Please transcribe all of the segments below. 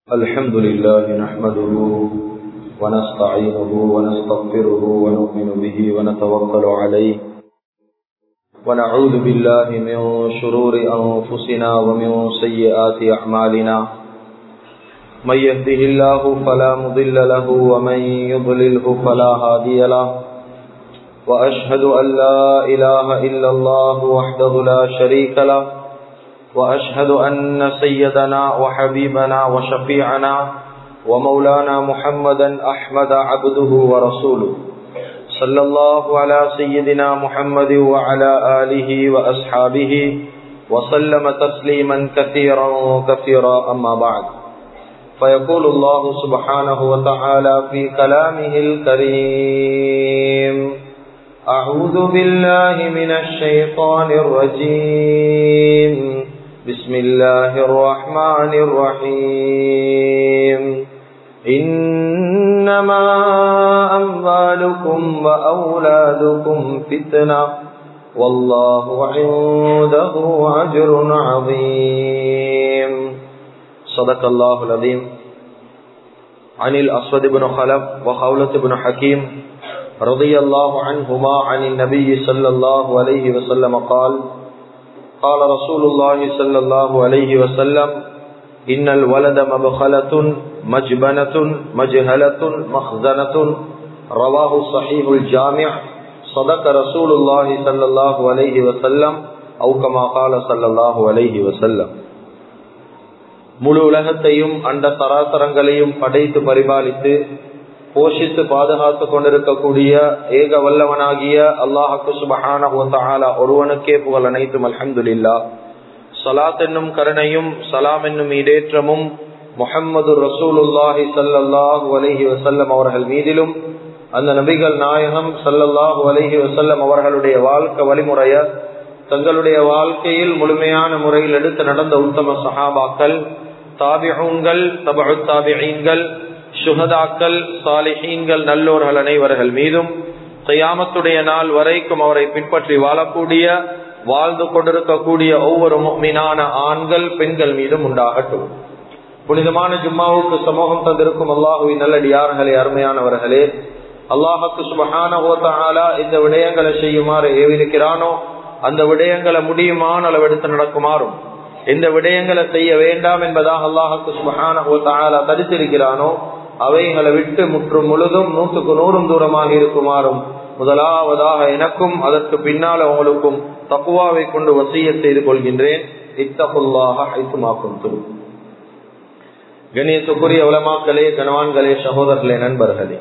الحمد لله نحمده ونستعينه ونستغفره ونؤمن به ونتوكل عليه ونعوذ بالله من شرور أنفسنا ومن سيئات أعمالنا من يهده الله فلا مضل له ومن يضلله فلا هادي له وأشهد أن لا إله إلا الله وحده لا شريك له وأشهد أن سيدنا وحبيبنا وشفيعنا ومولانا محمدا أحمد عبده ورسوله صلى الله على سيدنا محمد وعلى آله وأصحابه وسلم تسليما كثيرا كثيرا أما بعد فيقول الله سبحانه وتعالى في كلامه الكريم أعوذ بالله من الشيطان الرجيم بسم الله الرحمن الرحيم إنما أموالكم وأولادكم فتنة والله عنده أجر عظيم صدق الله العظيم عن الأسود بن خلف وخولة بن حكيم رضي الله عنهما عن النبي صلى الله عليه وسلم قال قال رسول الله صلى الله عليه وسلم إن الولد مبخلة مجبنة مجهلة مخزنة رواه صحيح الجامع صدق رسول الله صلى الله عليه وسلم أو كما قال صلى الله عليه وسلم முழு உலகத்தையும் அண்ட சராசரங்களையும் படைத்து பரிபாலித்து போஷித்து பாதுகாத்து கொண்டிருக்கக்கூடிய ஏக வல்லவனாகிய அல்லாஹு சுபஹான ஒருவனுக்கே புகழ் அனைத்தும் அலமதுல்லா சலாத் என்னும் கருணையும் சலாம் என்னும் இடேற்றமும் முஹம்மது ரசூலுல்லாஹி சல்லாஹூ அலஹி வசல்லம் அவர்கள் மீதிலும் அந்த நபிகள் நாயகம் சல்லல்லாஹூ அலஹி வசல்லம் அவர்களுடைய வாழ்க்கை வழிமுறைய தங்களுடைய வாழ்க்கையில் முழுமையான முறையில் எடுத்து நடந்த உத்தம சஹாபாக்கள் தாபிஹூன்கள் தபு தாபிஹீன்கள் சுகதாக்கள் சாலிஹீன்கள் நல்லோர்கள் அனைவர்கள் மீதும் கையாமத்துடைய நாள் வரைக்கும் அவரை பின்பற்றி வாழக்கூடிய வாழ்ந்து கொண்டிருக்கக்கூடிய ஒவ்வொரு மீனான ஆண்கள் பெண்கள் மீதும் உண்டாகட்டும் புனிதமான ஜும்மாவுக்கு சமூகம் தந்திருக்கும் அல்லாஹுவின் நல்லடியார்களே அருமையானவர்களே அல்லாஹுக்கு சுபகான ஓத்தாலா இந்த விடயங்களை செய்யுமாறு ஏவிருக்கிறானோ அந்த விடயங்களை முடியுமான அளவெடுத்து நடக்குமாறும் எந்த விடயங்களை செய்ய வேண்டாம் என்பதாக அல்லாஹுக்கு சுபகான ஓத்தாலா தடுத்திருக்கிறானோ அவைகளை விட்டு முற்றும் முழுதும் நூற்றுக்கு நூறும் தூரமாக இருக்குமாறும் முதலாவதாக எனக்கும் அதற்கு பின்னால் அவங்களுக்கும் தப்புவாவை கொண்டு வசிய செய்து கொள்கின்றேன் இத்தகுல்லாக ஐத்துமாக்கும் துரு கணியத்துக்குரிய உலமாக்களே கனவான்களே சகோதரர்களே நண்பர்களே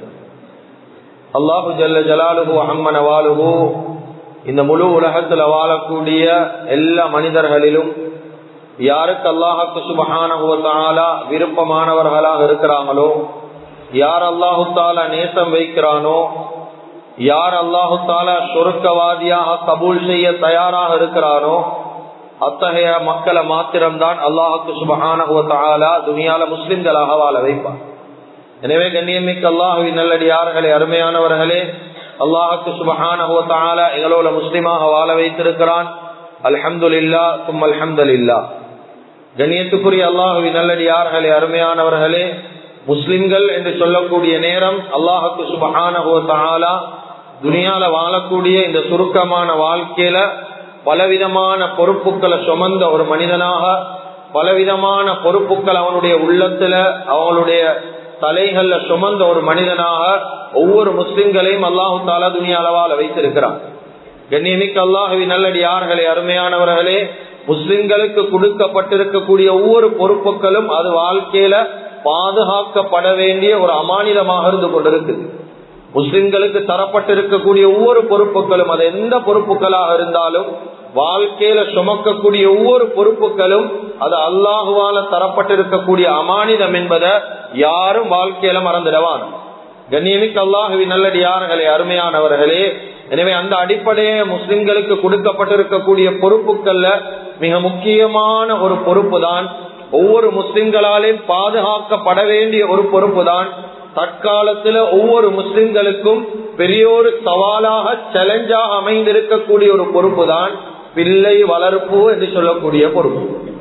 அல்லாஹு ஜல்ல ஜலாலுகு அம்மன வாழுகு இந்த முழு உலகத்தில் வாழக்கூடிய எல்லா மனிதர்களிலும் யாருக்கு அல்லாஹுக்கு சுபகான விருப்பமானவர்களாக இருக்கிறாங்களோ யார் அல்லாஹு தாலா நேசம் வைக்கிறானோ யார் அல்லாஹு தாலா சொருக்கவாதியாக கபூல் செய்ய தயாராக இருக்கிறானோ அத்தகைய மக்களை மாத்திரம்தான் அல்லாஹுக்கு சுபகான துணியால முஸ்லிம்களாக வாழ வைப்பார் எனவே கண்ணியமிக்க அல்லாஹுவின் நல்லடியார்களே அருமையானவர்களே அல்லாஹுக்கு சுபகான எங்களோட முஸ்லிமாக வாழ வைத்திருக்கிறான் அல்ஹம்துல்லா தும் அல்ஹம்துல்லா கண்ணியத்துக்குரிய அல்லாஹுவின் நல்லடியார்களே அருமையானவர்களே முஸ்லிம்கள் என்று சொல்லக்கூடிய நேரம் அல்லாஹுக்கு சுபகான துனியால வாழக்கூடிய இந்த சுருக்கமான வாழ்க்கையில பலவிதமான பொறுப்புகளை சுமந்த ஒரு மனிதனாக பலவிதமான பொறுப்புகள் அவனுடைய உள்ளத்துல அவனுடைய தலைகள்ல சுமந்த ஒரு மனிதனாக ஒவ்வொரு முஸ்லிம்களையும் அல்லாஹு தாலா துணியால வாழ வைத்திருக்கிறான் கண்ணியமிக்க அல்லாஹுவி நல்லடி யார்களே அருமையானவர்களே முஸ்லிம்களுக்கு கொடுக்கப்பட்டிருக்கக்கூடிய ஒவ்வொரு பொறுப்புகளும் அது வாழ்க்கையில பாதுகாக்கப்பட வேண்டிய ஒரு அமானிதமாக இருந்து கொண்டிருக்குது முஸ்லிம்களுக்கு தரப்பட்டிருக்கக்கூடிய ஒவ்வொரு பொறுப்புகளும் அது எந்த பொறுப்புகளாக இருந்தாலும் வாழ்க்கையில சுமக்கக்கூடிய ஒவ்வொரு பொறுப்புகளும் அது அல்லாஹுவால தரப்பட்டிருக்கக்கூடிய அமானிதம் என்பதை யாரும் வாழ்க்கையில மறந்துடவான் கண்ணியமிக்கு அல்லாஹுவி நல்லடி யார்களே அருமையானவர்களே எனவே அந்த அடிப்படையே முஸ்லிம்களுக்கு கொடுக்கப்பட்டிருக்கக்கூடிய பொறுப்புகள்ல மிக முக்கியமான ஒரு பொறுப்பு தான் ஒவ்வொரு முஸ்லிம்களாலும் பாதுகாக்கப்பட வேண்டிய ஒரு பொறுப்பு தான் தற்காலத்துல ஒவ்வொரு முஸ்லிம்களுக்கும் பெரிய ஒரு சவாலாக சேலஞ்சாக அமைந்திருக்கக்கூடிய ஒரு பொறுப்பு தான் பிள்ளை வளர்ப்பு என்று சொல்லக்கூடிய பொறுப்பு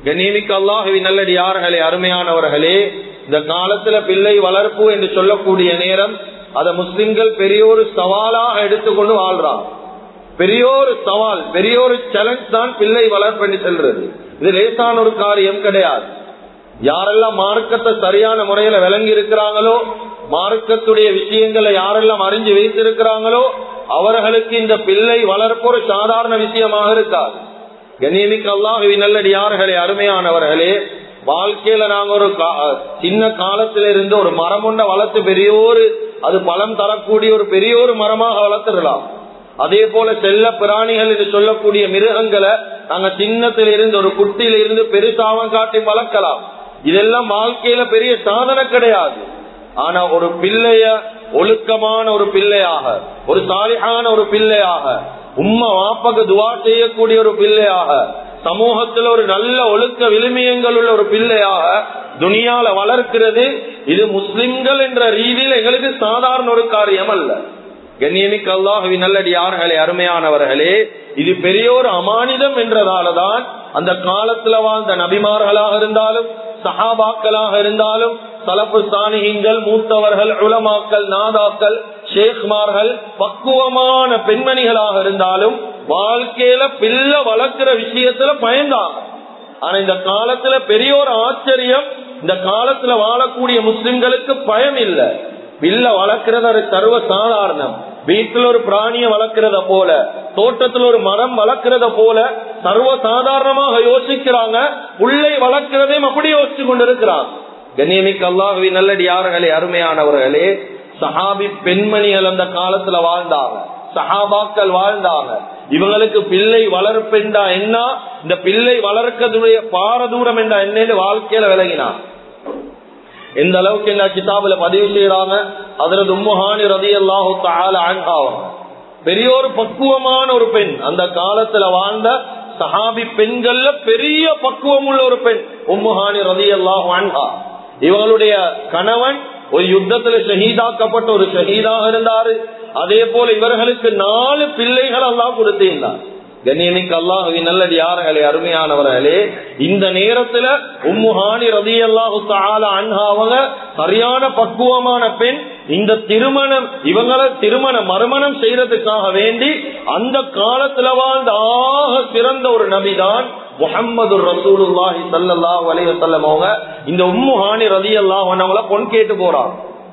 கண்ணியமிக்க அல்லாஹுவி நல்லடியார்களே அருமையானவர்களே இந்த காலத்துல பிள்ளை வளர்ப்பு என்று சொல்லக்கூடிய நேரம் அத முஸ்லிம்கள் பெரிய ஒரு சவாலாக எடுத்துக்கொண்டு வாழ்றாங்க பெரிய ஒரு சவால் பெரிய ஒரு சேலஞ்ச் தான் பிள்ளை வளர்ப்பு என்று செல்றது இது லேசான ஒரு காரியம் கிடையாது யாரெல்லாம் மார்க்கத்தை சரியான முறையில விளங்கி இருக்கிறாங்களோ மார்க்கத்துடைய விஷயங்களை யாரெல்லாம் அறிஞ்சு வைத்திருக்கிறாங்களோ அவர்களுக்கு இந்த பிள்ளை வளர்ப்பு ஒரு சாதாரண விஷயமாக இருக்காது கண்ணியமிக்க அல்லாஹுவி நல்லடியார்களே அருமையானவர்களே வாழ்க்கையில நாங்க ஒரு சின்ன காலத்தில இருந்து ஒரு மரம் ஒன்றை வளர்த்து பெரிய ஒரு அது பலம் தரக்கூடிய ஒரு பெரிய ஒரு மரமாக வளர்த்துடலாம் அதே போல செல்ல பிராணிகள் என்று சொல்லக்கூடிய மிருகங்களை நாங்க சின்னத்தில இருந்து ஒரு குட்டியில இருந்து பெருசாவம் காட்டி வளர்க்கலாம் இதெல்லாம் வாழ்க்கையில பெரிய சாதனை கிடையாது ஆனா ஒரு பிள்ளைய ஒழுக்கமான ஒரு பிள்ளையாக ஒரு சாலிகான ஒரு பிள்ளையாக உம்மா வாப்பக்கு துவா செய்யக்கூடிய ஒரு பிள்ளையாக சமூகத்துல ஒரு நல்ல ஒழுக்க விழுமியங்கள் உள்ள ஒரு பிள்ளையாக துணியால வளர்க்கிறது இது முஸ்லிம்கள் என்ற ரீதியில் எங்களுக்கு சாதாரண ஒரு காரியம் அல்ல கண்ணியமிக்க அல்லாஹவி நல்லடியார்களே அருமையானவர்களே இது பெரிய ஒரு அமானிதம் என்றதாலதான் அந்த காலத்துல வாழ்ந்த நபிமார்களாக இருந்தாலும் சஹாபாக்களாக இருந்தாலும் சலப்பு சாணிகள் மூத்தவர்கள் உலமாக்கள் நாதாக்கள் ஷேக்மார்கள் பக்குவமான பெண்மணிகளாக இருந்தாலும் வாழ்க்கையில பிள்ளை வளர்க்கிற விஷயத்துல பயந்தாங்க ஆனா இந்த காலத்துல பெரிய ஒரு ஆச்சரியம் இந்த காலத்துல வாழக்கூடிய முஸ்லிம்களுக்கு பயம் இல்லை பிள்ளை வளர்க்கறது ஒரு சர்வ சாதாரணம் வீட்டுல ஒரு பிராணிய வளர்க்கிறத போல தோட்டத்துல ஒரு மரம் வளர்க்கிறத போல சர்வ சாதாரணமாக யோசிக்கிறாங்க புள்ளை வளர்க்கிறதையும் அப்படி யோசிச்சு கொண்டிருக்கிறாங்க கண்ணியமிக்க அல்லாஹவி நல்லடியார்களே அருமையானவர்களே சஹாபி பெண்மணிகள் அந்த காலத்துல வாழ்ந்தாங்க சஹாபாக்கள் வாழ்ந்தாங்க இவங்களுக்கு பிள்ளை வளர்ப்பெண்டா என்ன இந்த பிள்ளை வளர்க்கதுடைய பாரதூரம் என்றா என்னன்னு வாழ்க்கையில விலகினான் எந்த அளவுக்கு என்ன கிதாபுல பதிவு செய்யறாங்க அதுல உம்முஹானி ரதி அல்லாஹு ஆன்காவங்க பெரிய ஒரு பக்குவமான ஒரு பெண் அந்த காலத்துல வாழ்ந்த சஹாபி பெண்கள்ல பெரிய பக்குவம் உள்ள ஒரு பெண் உம்முஹானி ரதி அல்லாஹு ஆன்கா இவங்களுடைய கணவன் ஒரு யுத்தத்துல ஷஹீதாக்கப்பட்ட ஒரு ஷஹீதாக இருந்தாரு அதே போல இவர்களுக்கு நாலு பிள்ளைகள் எல்லாம் கொடுத்திருந்தார் கண்ணியமிக்கு அல்லாஹுவி நல்லது யார்களே அருமையானவர்களே இந்த நேரத்துல உம்முஹானி ரதி அல்லாஹு அன்ஹாவங்க சரியான பக்குவமான பெண் இந்த திருமணம் இவங்களை திருமண மறுமணம் செய்யறதுக்காக வேண்டி அந்த காலத்துல வாழ்ந்த ஆக சிறந்த ஒரு நபிதான் முகமது ரசூலுல்லாஹி சல்லாஹ் அலைவசல்லம் அவங்க இந்த உம்முஹானி ரதி அல்லாஹ் அவங்கள பொன் கேட்டு போறாங்க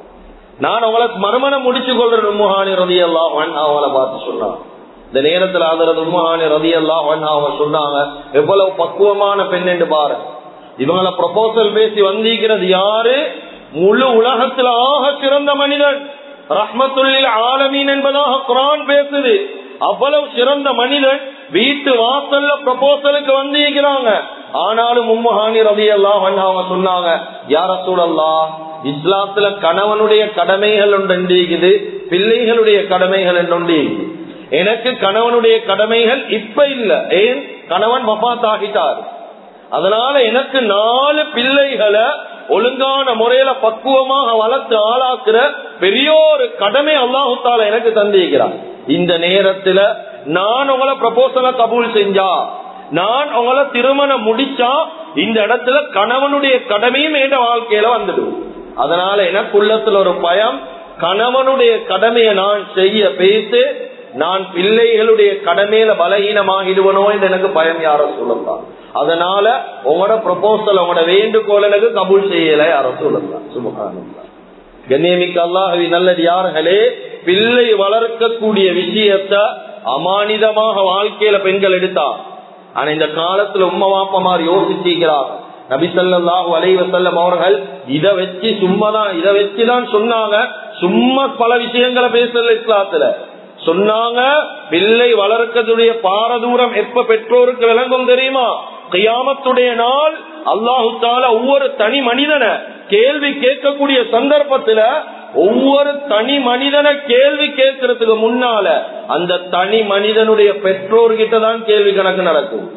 நான் அவங்களை மறுமணம் முடிச்சு கொள்றேன் உம்முஹானி ரதி அல்லாஹ் அவங்கள பார்த்து சொன்னான் இந்த நேரத்துல அதரது உம்மானி ரதி எல்லாம் அவங்க சொன்னாங்க எவ்வளவு பக்குவமான பெண் என்று பாரு இவங்கள ப்ரொபோசல் பேசி வந்திருக்கிறது யாரு முழு உலகத்துல ஆக சிறந்த மனிதன் ரஹ்மத்துல்லில் ஆலமீன் என்பதாக குரான் பேசுது அவ்வளவு சிறந்த மனிதன் வீட்டு வாசல்ல ப்ரொபோசலுக்கு வந்திருக்கிறாங்க ஆனாலும் உம்மஹானி ரவி எல்லாம் அவங்க சொன்னாங்க யார சூழல்லா இஸ்லாத்துல கணவனுடைய கடமைகள் ஒன்று இருக்குது பிள்ளைகளுடைய கடமைகள் ஒன்று எனக்கு கணவனுடைய கடமைகள் இப்ப இல்ல ஏன் கணவன் வபாத் ஆகிட்டார் அதனால எனக்கு நாலு பிள்ளைகளை ஒழுங்கான முறையில பக்குவமாக வளர்த்து ஆளாக்குற பெரிய ஒரு கடமை அல்லாஹுத்தால எனக்கு தந்திருக்கிறார் இந்த நேரத்துல நான் உங்களை ப்ரப்போசல கபூல் செஞ்சா நான் உங்களை திருமணம் முடிச்சா இந்த இடத்துல கணவனுடைய கடமையும் என் வாழ்க்கையில வந்துடும் அதனால எனக்குள்ளத்துல ஒரு பயம் கணவனுடைய கடமையை நான் செய்ய பேசு நான் பிள்ளைகளுடைய கடமையில பலகீனமாகிடுவனோ என்று எனக்கு பயம் யாரும் சொல்லலாம் அதனால உங்களோட ப்ரொபோசல் உங்களோட வேண்டுகோள் எனக்கு கபூல் செய்யல யாரும் சொல்லலாம் சுமுகானம் கண்ணியமிக்க அல்லாஹவி நல்லது யார்களே பிள்ளை வளர்க்கக்கூடிய விஷயத்த அமானிதமாக வாழ்க்கையில பெண்கள் எடுத்தா ஆனா இந்த காலத்துல உம்ம வாப்பமார் யோசிச்சுக்கிறார் நபிசல்லாஹு அலைவசல்லம் அவர்கள் இதை வச்சு சும்மாதான் இதை வச்சுதான் சொன்னாங்க சும்மா பல விஷயங்களை பேசல இஸ்லாத்துல சொன்னாங்க பிள்ளை வளர்க்கதுடைய பாரதூரம் எப்ப பெற்றோருக்கு விளங்கும் தெரியுமா கையாமத்துடைய நாள் அல்லாஹு தால ஒவ்வொரு தனி மனிதனை கேள்வி கேட்கக்கூடிய சந்தர்ப்பத்துல ஒவ்வொரு தனி மனிதனை கேள்வி கேட்கறதுக்கு முன்னால அந்த தனி மனிதனுடைய பெற்றோர்கிட்ட தான் கேள்வி கணக்கு நடக்கும்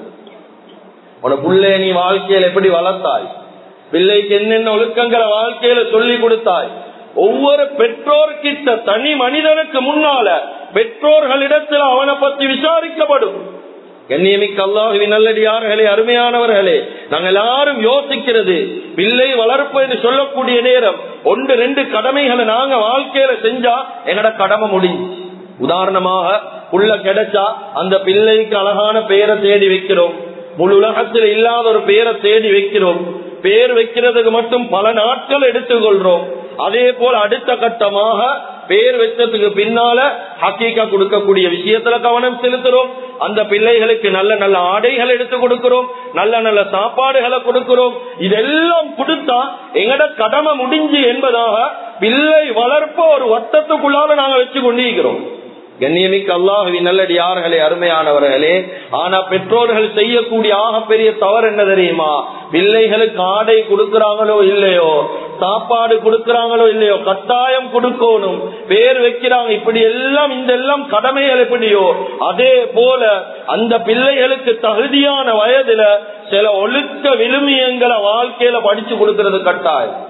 உனக்கு பிள்ளை நீ வாழ்க்கையில எப்படி வளர்த்தாய் பிள்ளைக்கு என்னென்ன ஒழுக்கங்களை வாழ்க்கையில சொல்லி கொடுத்தாய் ஒவ்வொரு பெற்றோர்கிட்ட தனி மனிதனுக்கு முன்னால பெற்றோர்களிடத்தில் அவனை பத்தி விசாரிக்கப்படும் கண்ணியமிக்க அல்லாஹுவின் நல்லடியார்களே அருமையானவர்களே நாங்கள் எல்லாரும் யோசிக்கிறது பிள்ளை வளர்ப்பு என்று சொல்லக்கூடிய நேரம் ஒன்று ரெண்டு கடமைகளை நாங்க வாழ்க்கையில செஞ்சா எங்கட கடமை முடிஞ்சு உதாரணமாக புள்ள கிடைச்சா அந்த பிள்ளைக்கு அழகான பெயரை தேடி வைக்கிறோம் முழு உலகத்தில் இல்லாத ஒரு பெயரை தேடி வைக்கிறோம் பேர் வைக்கிறதுக்கு மட்டும் பல நாட்கள் எடுத்துக்கொள்றோம் அதே போல அடுத்த கட்டமாக பேர் வச்சதுக்கு பின்னால ஹக்கீக்கா கொடுக்கக்கூடிய விஷயத்துல கவனம் செலுத்துறோம் அந்த பிள்ளைகளுக்கு நல்ல நல்ல ஆடைகள் எடுத்து கொடுக்கிறோம் நல்ல நல்ல சாப்பாடுகளை கொடுக்கிறோம் இதெல்லாம் கொடுத்தா எங்கட கடமை முடிஞ்சு என்பதாக பிள்ளை வளர்ப்ப ஒரு வட்டத்துக்குள்ளால நாங்க வச்சு கொண்டிருக்கிறோம் கண்ணியமிக்க அல்லாஹுவி நல்லடியார்களே அருமையானவர்களே ஆனா பெற்றோர்கள் செய்யக்கூடிய ஆகப்பெரிய தவறு என்ன தெரியுமா பிள்ளைகளுக்கு ஆடை கொடுக்கறாங்களோ இல்லையோ சாப்பாடு கொடுக்கறாங்களோ இல்லையோ கட்டாயம் கொடுக்கணும் பேர் வைக்கிறாங்க இப்படி எல்லாம் இந்த எல்லாம் கடமைகள் எப்படியோ அதே போல அந்த பிள்ளைகளுக்கு தகுதியான வயதுல சில ஒழுக்க விழுமியங்களை வாழ்க்கையில படிச்சு கொடுக்கறது கட்டாயம்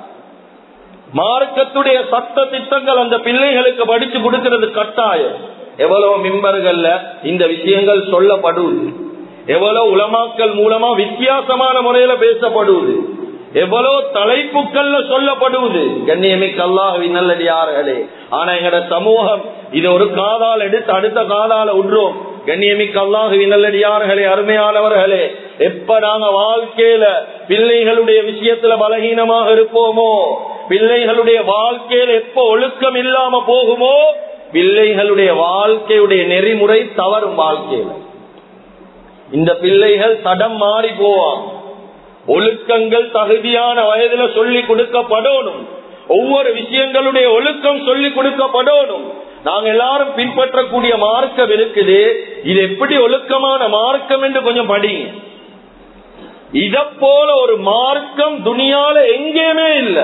மார்க்கத்துடைய சட்ட திட்டங்கள் அந்த பிள்ளைகளுக்கு படிச்சு கொடுக்கிறது கட்டாயம் எவ்வளவு மிம்பர்கள்ல இந்த விஷயங்கள் சொல்லப்படுவது எவ்வளவு உலமாக்கள் மூலமா வித்தியாசமான முறையில பேசப்படுவது எவ்வளவு தலைப்புகள்ல சொல்லப்படுவது கண்ணியமிக்க அல்லாஹுவின் நல்லடியார்களே ஆனா எங்கட சமூகம் இது ஒரு காதால் எடுத்து அடுத்த காதால விடுறோம் கண்ணியமிக்க அல்லாஹுவின் நல்லடியார்களே அருமையானவர்களே எப்ப நாங்க வாழ்க்கையில பிள்ளைகளுடைய விஷயத்துல பலகீனமாக இருப்போமோ பிள்ளைகளுடைய வாழ்க்கையில எப்ப ஒழுக்கம் இல்லாம போகுமோ பிள்ளைகளுடைய வாழ்க்கையுடைய நெறிமுறை தவறும் வாழ்க்கையில இந்த பிள்ளைகள் தடம் மாறி போவாங்க ஒழுக்கங்கள் தகுதியான வயதுல சொல்லி கொடுக்கப்படணும் ஒவ்வொரு விஷயங்களுடைய ஒழுக்கம் சொல்லி கொடுக்கப்படணும் நாங்க எல்லாரும் பின்பற்றக்கூடிய மார்க்கம் இருக்குது இது எப்படி ஒழுக்கமான மார்க்கம் என்று கொஞ்சம் படிங்க இத போல ஒரு மார்க்கம் துணியால எங்கேயுமே இல்லை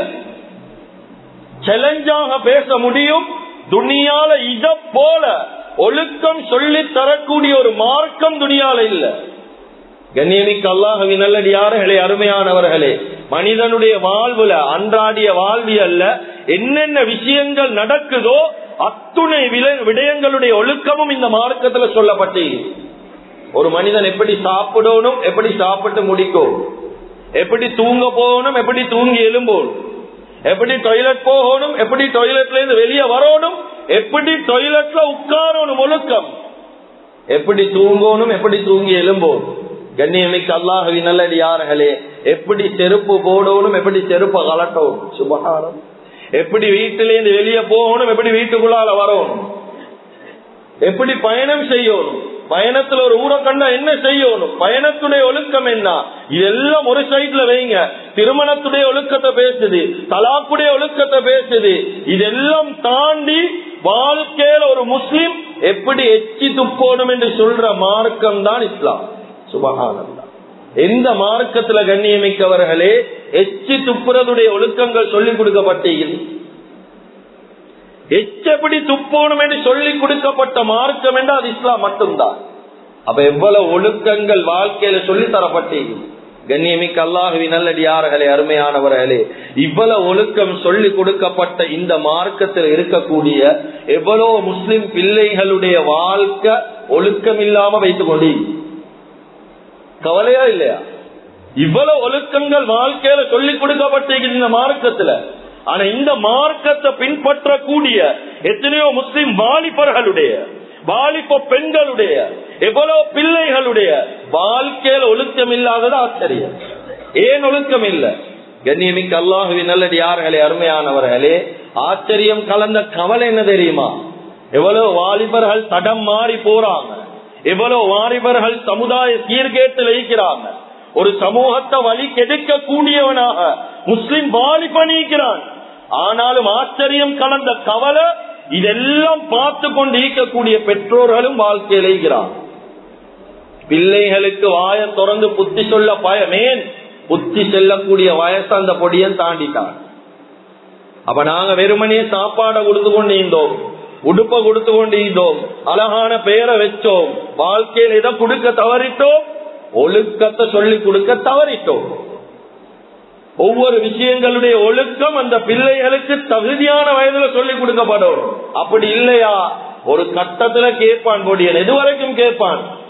சேலஞ்சாக பேச முடியும் துணியால இத போல ஒழுக்கம் சொல்லி தரக்கூடிய ஒரு மார்க்கம் துணியால இல்ல கண்ணியமிக்க அல்லாஹவி நல்லடியார்களே அருமையானவர்களே மனிதனுடைய வாழ்வுல அன்றாடிய வாழ்வியல்ல என்னென்ன விஷயங்கள் நடக்குதோ அத்துணை விடயங்களுடைய ஒழுக்கமும் இந்த மார்க்கத்துல சொல்லப்பட்டு ஒரு மனிதன் எப்படி சாப்பிடணும் எப்படி சாப்பிட்டு முடிக்கும் எப்படி தூங்க போகணும் எப்படி தூங்கி எழும்போணும் எப்படி டொய்லெட் போகணும் எப்படி டொய்லெட்ல இருந்து வெளியே வரணும் எப்படி டொய்லெட்ல உட்காரணும் ஒழுக்கம் எப்படி தூங்கணும் எப்படி தூங்கி எழும்போம் கண்ணியமிக்க அல்லாஹவி நல்லடியார்களே எப்படி செருப்பு போடணும் எப்படி செருப்பை கலட்டணும் சுபகாரம் எப்படி வீட்டிலேருந்து வெளியே போகணும் எப்படி வீட்டுக்குள்ளால வரணும் எப்படி பயணம் செய்யணும் பயணத்துல ஒரு ஊரை கண்டா என்ன செய்யணும் பயணத்துடைய ஒழுக்கம் என்ன இதெல்லாம் ஒரு சைட்ல வைங்க திருமணத்துடைய ஒழுக்கத்தை பேசுது தலாக்குடைய ஒழுக்கத்தை பேசுது இதெல்லாம் தாண்டி வாழ்க்கையில ஒரு முஸ்லிம் எப்படி எச்சி துப்போணும் என்று சொல்ற மார்க்கம் தான் இஸ்லாம் சுபகானந்தா எந்த மார்க்கத்துல கண்ணியமிக்கவர்களே எச்சி துப்புறதுடைய ஒழுக்கங்கள் சொல்லிக் கொடுக்கப்பட்டீர்கள் எச்சப்படி துப்போணும் என்று சொல்லிக் கொடுக்கப்பட்ட மார்க்கம் என்று அது இஸ்லாம் மட்டும்தான் அப்ப எவ்வளவு ஒழுக்கங்கள் வாழ்க்கையில சொல்லி தரப்பட்டீர்கள் கண்ணியமிக்க அல்லாஹுவி நல்லடியார்களே அருமையானவர்களே இவ்வளவு ஒழுக்கம் சொல்லி கொடுக்கப்பட்ட இந்த மார்க்கத்தில் இருக்கக்கூடிய எவ்வளவு முஸ்லிம் பிள்ளைகளுடைய வாழ்க்கை ஒழுக்கம் இல்லாம வைத்துக் கொண்டு கவலையா இல்லையா இவ்வளவு ஒழுக்கங்கள் வாழ்க்கையில சொல்லிக் கொடுக்கப்பட்டிருக்கிற இந்த மார்க்கத்துல ஆனா இந்த மார்க்கத்தை பின்பற்றக்கூடிய எத்தனையோ முஸ்லிம் வாலிபர்களுடைய வாலிப பெண்களுடைய எவ்வளவு பிள்ளைகளுடைய வாழ்க்கையில ஒழுக்கம் இல்லாதது ஆச்சரியம் ஏன் ஒழுக்கம் இல்ல கண்ணியமிக்க அல்லாஹுவின் நல்லடி யார்களே அருமையானவர்களே ஆச்சரியம் கலந்த கவலை என்ன தெரியுமா எவ்வளவு வாலிபர்கள் தடம் மாறி போறாங்க எவ்வளவு வாலிபர்கள் சமுதாய சீர்கேட்டு வைக்கிறாங்க ஒரு சமூகத்தை வழி கெடுக்க கூடியவனாக முஸ்லிம் வாலிபனிக்கிறான் ஆனாலும் ஆச்சரியம் கலந்த கவலை இதெல்லாம் பார்த்து கொண்டு ஈக்கக்கூடிய பெற்றோர்களும் வாழ்க்கையில் ஈகிறான் பிள்ளைகளுக்கு வாய திறந்து புத்தி சொல்ல பயமேன் புத்தி செல்லக்கூடிய வயசு அந்த பொடியன் தாண்டிட்டான் அப்ப நாங்க வெறுமனே சாப்பாடை கொடுத்து கொண்டு இருந்தோம் உடுப்ப கொடுத்து கொண்டு இருந்தோம் அழகான பெயரை வச்சோம் வாழ்க்கையில் எதை கொடுக்க தவறிட்டோம் ஒழுக்கத்தை சொல்லி கொடுக்க தவறிட்டோம் ஒவ்வொரு விஷயங்களுடைய ஒழுக்கம் அந்த பிள்ளைகளுக்கு தகுதியான வயதுல சொல்லி கொடுக்கப்படும் அப்படி இல்லையா ஒரு கட்டத்துல கேட்பான் கொடியன் எது வரைக்கும் கேட்பான்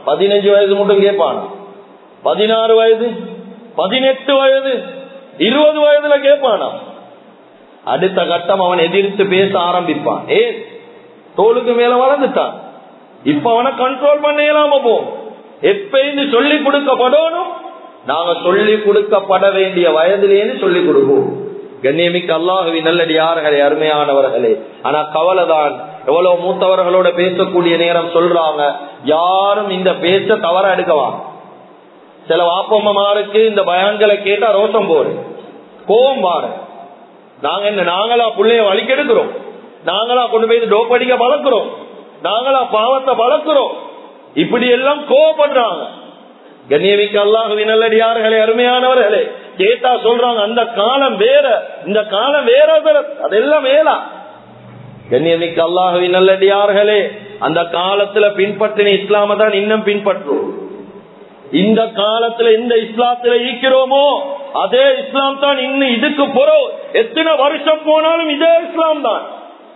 பதினஞ்சு வயது மட்டும் கேட்பானா பதினாறு வயது பதினெட்டு வயது இருபது வயதுல கேட்பானா அடுத்த கட்டம் அவன் எதிர்த்து பேச ஆரம்பிப்பான் ஏன் தோளுக்கு மேல வளர்ந்துட்டான் இப்ப அவனை கண்ட்ரோல் பண்ண இயலாம போம் எப்பயிருந்து சொல்லி கொடுக்கப்படணும் நாங்க சொல்லி கொடுக்கப்பட வேண்டிய வயதிலேன்னு சொல்லி கொடுப்போம் கண்ணியமிக்க அல்லாஹுவி நல்லடியார்களே அருமையானவர்களே ஆனா கவலைதான் எவ்வளவு மூத்தவர்களோட பேசக்கூடிய நேரம் சொல்றாங்க யாரும் இந்த பேச்ச தவற எடுக்கலாம் சில வாப்பம்மாருக்கு இந்த பயான்களை கேட்டா ரோஷம் போரு கோபம் பாரு நாங்க என்ன நாங்களா பிள்ளைய வலிக்கெடுக்கிறோம் நாங்களா கொண்டு போய் டோப் அடிக்க வளர்க்கிறோம் நாங்களா பாவத்தை வளர்க்கிறோம் இப்படி எல்லாம் கோவப்படுறாங்க கண்ணியமிக்க அல்லாஹுவின் நல்லடியார்களே அருமையானவர்களே கேட்டா சொல்றாங்க அந்த காலம் வேற இந்த காலம் வேற அதெல்லாம் வேலா கண்ணியமிக்க அல்லாஹுவின் நல்லடியார்களே அந்த காலத்துல பின்பற்றின இஸ்லாம தான் இன்னும் பின்பற்றுவோம் இந்த காலத்துல இந்த இஸ்லாத்துல ஈக்கிறோமோ அதே இஸ்லாம் தான் இன்னும் இதுக்கு போறோம் எத்தனை வருஷம் போனாலும் இதே இஸ்லாம் தான்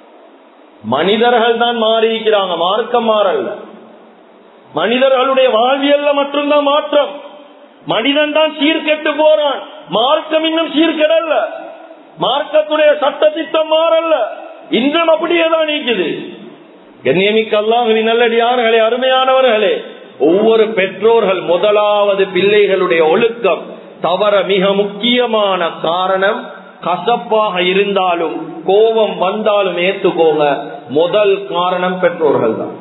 மனிதர்கள் தான் மாறி இருக்கிறாங்க மார்க்கம் மாறல்ல மனிதர்களுடைய வாழ்வியல்ல மட்டும்தான் மாற்றம் மனிதன் தான் சீர்கெட்டு போறான் மார்க்கம் இன்னும் சீர்கெடல்ல மார்க்கத்துடைய சட்ட திட்டம் மாறல்ல இன்னும் அப்படியே தான் நீக்குது கண்ணியமிக்க அல்லாஹுவின் நல்லடியார்களே அருமையானவர்களே ஒவ்வொரு பெற்றோர்கள் முதலாவது பிள்ளைகளுடைய ஒழுக்கம் தவற மிக முக்கியமான காரணம் கசப்பாக இருந்தாலும் கோபம் வந்தாலும் ஏத்துக்கோங்க முதல் காரணம் பெற்றோர்கள் தான்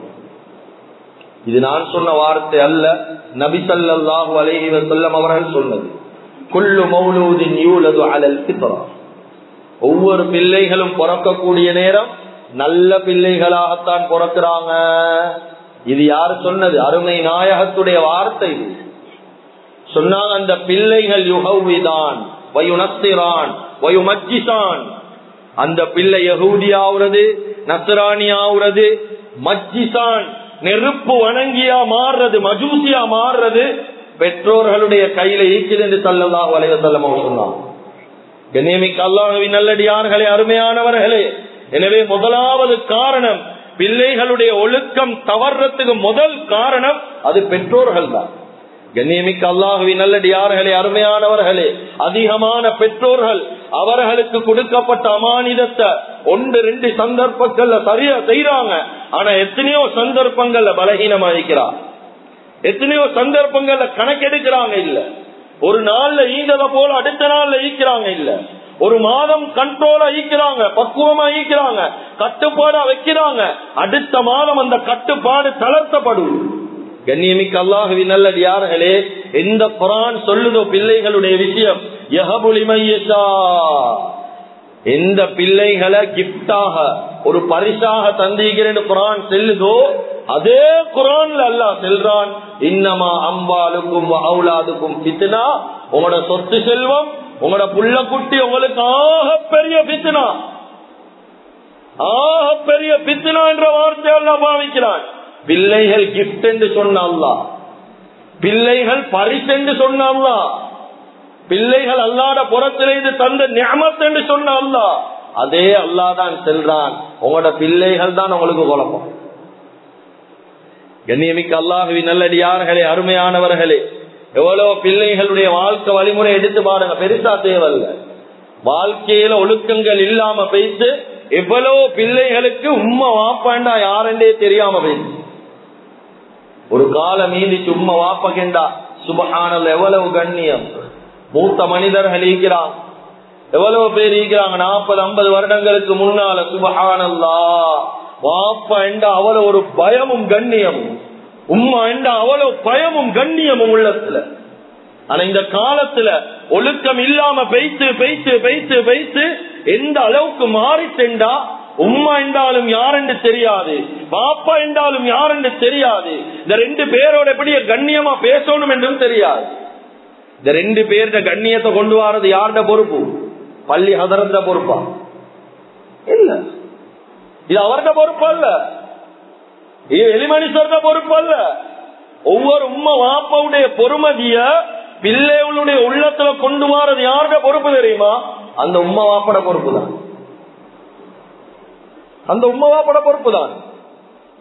இது நான் சொன்ன வார்த்தை அல்ல நபிசல்லாஹு அலைஹி வசல்லம் அவர்கள் சொன்னது குள்ளு மௌலூதின் யூலது அலல் பித்ரா ஒவ்வொரு பிள்ளைகளும் பிறக்கக்கூடிய நேரம் நல்ல பிள்ளைகளாகத்தான் பிறக்கிறாங்க இது யாரு சொன்னது அருமை நாயகத்துடைய வார்த்தை இது சொன்னாங்க அந்த பிள்ளைகள் யுகவிதான் வயுனஸ்திரான் வயுமஜிசான் அந்த பிள்ளை யகூதி ஆகுறது நசராணி ஆகுறது மஜ்ஜிசான் நெருப்பு வணங்கியா மாறுறது மஜூசியா மாறுறது பெற்றோர்களுடைய கையில ஈக்குது என்று சொல்லலாம் வலைய செல்லமா சொன்னான் கண்ணியமிக்க அல்லாஹவின் நல்லடியார்களே அருமையானவர்களே எனவே முதலாவது காரணம் பிள்ளைகளுடைய ஒழுக்கம் தவறத்துக்கு முதல் காரணம் அது பெற்றோர்கள் தான் கண்ணியமிக்க அல்லாஹுவி நல்லடியார்களே அருமையானவர்களே அதிகமான பெற்றோர்கள் அவர்களுக்கு கொடுக்கப்பட்ட அமானிதத்தை ஒன்று ரெண்டு சந்தர்ப்பங்கள்ல சரியா செய்யறாங்க ஆனா எத்தனையோ சந்தர்ப்பங்கள்ல பலகீனமா இருக்கிறார் எத்தனையோ சந்தர்ப்பங்கள்ல கணக்கெடுக்கிறாங்க இல்ல ஒரு நாள்ல ஈந்தத போல அடுத்த நாள்ல ஈக்கிறாங்க இல்ல ஒரு மாதம் கண்ட்ரோலா ஈக்கிறாங்க பக்குவமா ஈக்கிறாங்க கட்டுப்பாடா வைக்கிறாங்க அடுத்த மாதம் அந்த கட்டுப்பாடு தளர்த்தப்படும் கண்ணியமிக்க அல்லாஹுவின் நல்லடியார்களே எந்த குரான் சொல்லுதோ பிள்ளைகளுடைய விஷயம் யஹபுலிமையசா எந்த பிள்ளைகளை கிப்டாக ஒரு பரிசாக தந்திக்கிறேன்னு குரான் செல்லுதோ அதே குரான்ல அல்ல செல்றான் இன்னமா அம்பாலுக்கும் அவுலாதுக்கும் பித்னா உங்களோட சொத்து செல்வம் உங்களோட புள்ள குட்டி உங்களுக்கு ஆக பெரிய பித்னா ஆக பெரிய பித்னா என்ற வார்த்தையெல்லாம் பாவிக்கிறான் பிள்ளைகள் கிஃப்ட் என்று சொன்னா பிள்ளைகள் பரிசு என்று சொன்னா பிள்ளைகள் அல்லாத புறத்திலிருந்து தந்த ஞாபகத்தை என்று சொன்ன அல்லா அதே அல்லா தான் செல்றான் உங்களோட பிள்ளைகள் தான் உங்களுக்கு குழப்பம் கண்ணியமிக்க அல்லாஹுவி நல்லடியார்களே அருமையானவர்களே எவ்வளவு பிள்ளைகளுடைய வாழ்க்கை வழிமுறை எடுத்து பாருங்க பெருசா தேவையில்ல வாழ்க்கையில ஒழுக்கங்கள் இல்லாம பேசு எவ்வளவு பிள்ளைகளுக்கு உண்மை வாப்பாண்டா யாருன்றே தெரியாம பேசு ஒரு காலம் மீதிச்சு உண்மை வாப்பகண்டா சுபகானல் எவ்வளவு கண்ணியம் மூத்த மனிதர்கள் ஈக்கிறாங்க எவ்வளவு பேர் ஈக்கிறாங்க நாற்பது ஐம்பது வருடங்களுக்கு முன்னால சுபகானல்லா வாப்பா என்ற அவ்வளவு ஒரு பயமும் கண்ணியமும் உம்மா என்ற அவ்வளவு பயமும் கண்ணியமும் உள்ளத்துல ஆனா இந்த காலத்துல ஒழுக்கம் இல்லாம பெய்த்து பெய்த்து பெய்த்து பெய்த்து எந்த அளவுக்கு மாறிட்டா உம்மா என்றாலும் யாரென்று தெரியாது பாப்பா என்றாலும் யாரென்று தெரியாது இந்த ரெண்டு பேரோட எப்படி கண்ணியமா பேசணும் என்றும் தெரியாது இந்த ரெண்டு பேர்ட கண்ணியத்தை கொண்டு வரது யாருட பொறுப்பு பள்ளி ஹதரந்த பொறுப்பா இல்ல இது அவர்த பொறுப்பு அல்ல இது எலிமனிசர்த பொறுப்பு அல்ல ஒவ்வொரு உண்மை வாப்பாவுடைய பொறுமதிய பிள்ளைகளுடைய உள்ளத்துல கொண்டு வரது யாருட பொறுப்பு தெரியுமா அந்த உம்மா வாப்பட பொறுப்பு தான் அந்த உம்மா வாப்பட பொறுப்பு தான்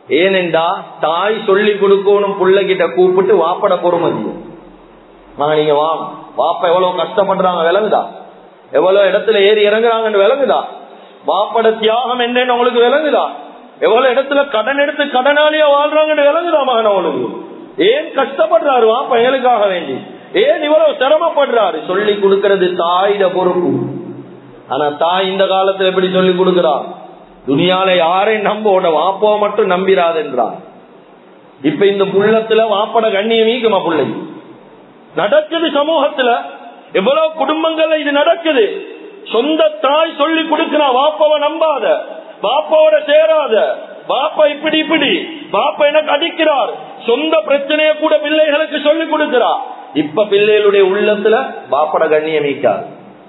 ஏனென்றா தாய் சொல்லி கொடுக்கணும் பிள்ளைகிட்ட கூப்பிட்டு வாப்பட பொறுமதி நான் நீங்க வா வாப்ப எவ்வளவு கஷ்டப்படுறாங்க விளங்குதா எவ்வளவு இடத்துல ஏறி இறங்குறாங்கன்னு விளங்குதா வாப்பட தியாகம் என்னன்னு உங்களுக்கு விளங்குதா எவ்வளவு இடத்துல கடன் எடுத்து கடனாளியா வாழ்றாங்கன்னு விளங்குதா மகன் அவனுக்கு ஏன் கஷ்டப்படுறாரு வாப்ப எங்களுக்காக வேண்டி ஏன் இவ்வளவு சிரமப்படுறாரு சொல்லி கொடுக்கறது தாயிட பொறுப்பு ஆனா தாய் இந்த காலத்துல எப்படி சொல்லி கொடுக்கிறா துணியால யாரையும் நம்ப உட வாப்போ மட்டும் நம்பிராது என்றார் இப்ப இந்த புள்ளத்துல வாப்பட கண்ணியம் ஈக்குமா பிள்ளை நடக்குது சமூகத்துல எவ்வளவு குடும்பங்கள்ல இது நடக்குது சொந்த தாய் சொல்லி கொடுக்கிறா வாப்பாவை நம்பாத பாப்பாவோட சேராத பாப்பா இப்படி இப்படி பாப்பா எனக்கு அடிக்கிறார் சொந்த பிரச்சனைய கூட பிள்ளைகளுக்கு சொல்லி கொடுக்கிறா இப்ப பிள்ளைகளுடைய உள்ளத்துல பாப்பட கண்ணியம் ஈக்காது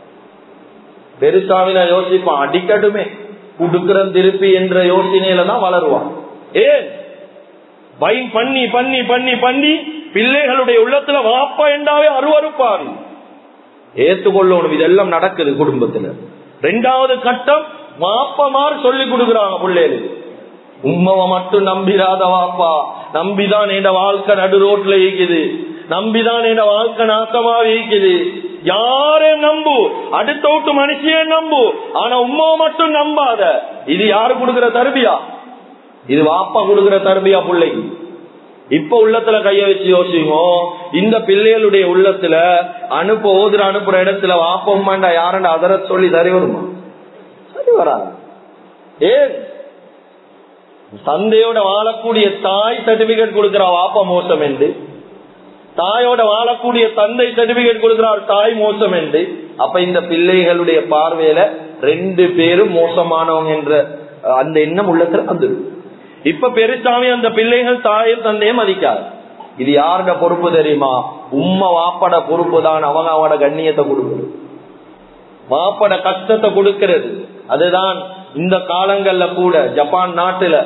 பெருசாவின யோசிப்பான் அடிக்கட்டுமே குடுக்கிறன் திருப்பி என்ற யோசனையில தான் வளருவான் ஏன் பயம் பண்ணி பண்ணி பண்ணி பண்ணி பிள்ளைகளுடைய உள்ளத்துல வாப்பா என்றாவே அருவறுப்பாரு ஏத்துக்கொள்ளணும் இதெல்லாம் நடக்குது குடும்பத்துல ரெண்டாவது கட்டம் வாப்பமார் சொல்லி கொடுக்குறாங்க பிள்ளைகளுக்கு உம்மவை மட்டும் நம்பிராத வாப்பா நம்பிதான் என் வாழ்க்கை நடு ரோட்ல இருக்குது நம்பிதான் என் வாழ்க்கை நாசமா இருக்குது யாரையும் நம்பு அடுத்த விட்டு மனுஷியே நம்பு ஆனா உமாவை மட்டும் நம்பாத இது யாரு கொடுக்கிற தருபியா இது வாப்பா கொடுக்கிற தருபியா பிள்ளைக்கு இப்ப உள்ளத்துல கைய வச்சு யோசிங்க இந்த பிள்ளைகளுடைய உள்ளத்துல அனுப்ப ஓதுற அனுப்புற இடத்துல வாப்பம்மாண்டா யாரண்டா அதர சொல்லி சரி வருமா சரி வராது ஏன் தந்தையோட வாழக்கூடிய தாய் சர்டிபிகேட் கொடுக்கிறா வாப்பா மோசம் என்று தாயோட வாழக்கூடிய தந்தை சர்டிபிகேட் கொடுக்கிறார் தாய் மோசம் என்று அப்ப இந்த பிள்ளைகளுடைய பார்வையில ரெண்டு பேரும் மோசமானவங்க என்ற அந்த எண்ணம் உள்ளத்துல வந்துடும் இப்ப பெருசாமி அந்த பிள்ளைகள் தாயும் தந்தையும் மதிக்காது இது யாரோட பொறுப்பு தெரியுமா உம்மா வாப்பட பொறுப்பு தான் அவங்க அவனோட கண்ணியத்தை கொடுக்குறது வாப்பட கஷ்டத்தை கொடுக்கிறது அதுதான் இந்த காலங்கள்ல கூட ஜப்பான் நாட்டுல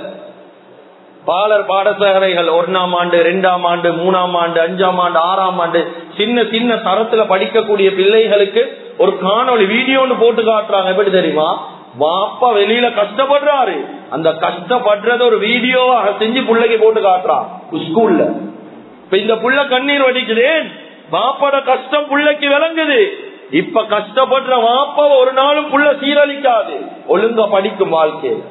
பாலர் பாடசாலைகள் ஒன்னாம் ஆண்டு இரண்டாம் ஆண்டு மூணாம் ஆண்டு அஞ்சாம் ஆண்டு ஆறாம் ஆண்டு சின்ன சின்ன தரத்துல படிக்கக்கூடிய பிள்ளைகளுக்கு ஒரு காணொலி வீடியோன்னு போட்டு காட்டுறாங்க எப்படி தெரியுமா வாப்பா வெளியில கஷ்டப்படுறாரு அந்த கஷ்டப்படுறத ஒரு வீடியோவாக செஞ்சு பிள்ளைக்கு போட்டு காட்டுறான் ஸ்கூல்ல இப்ப இந்த புள்ள கண்ணீர் வடிக்குது வாப்பட கஷ்டம் பிள்ளைக்கு விளங்குது இப்ப கஷ்டப்படுற வாப்பா ஒரு நாளும் புள்ள சீரழிக்காது ஒழுங்கா படிக்கும் வாழ்க்கையில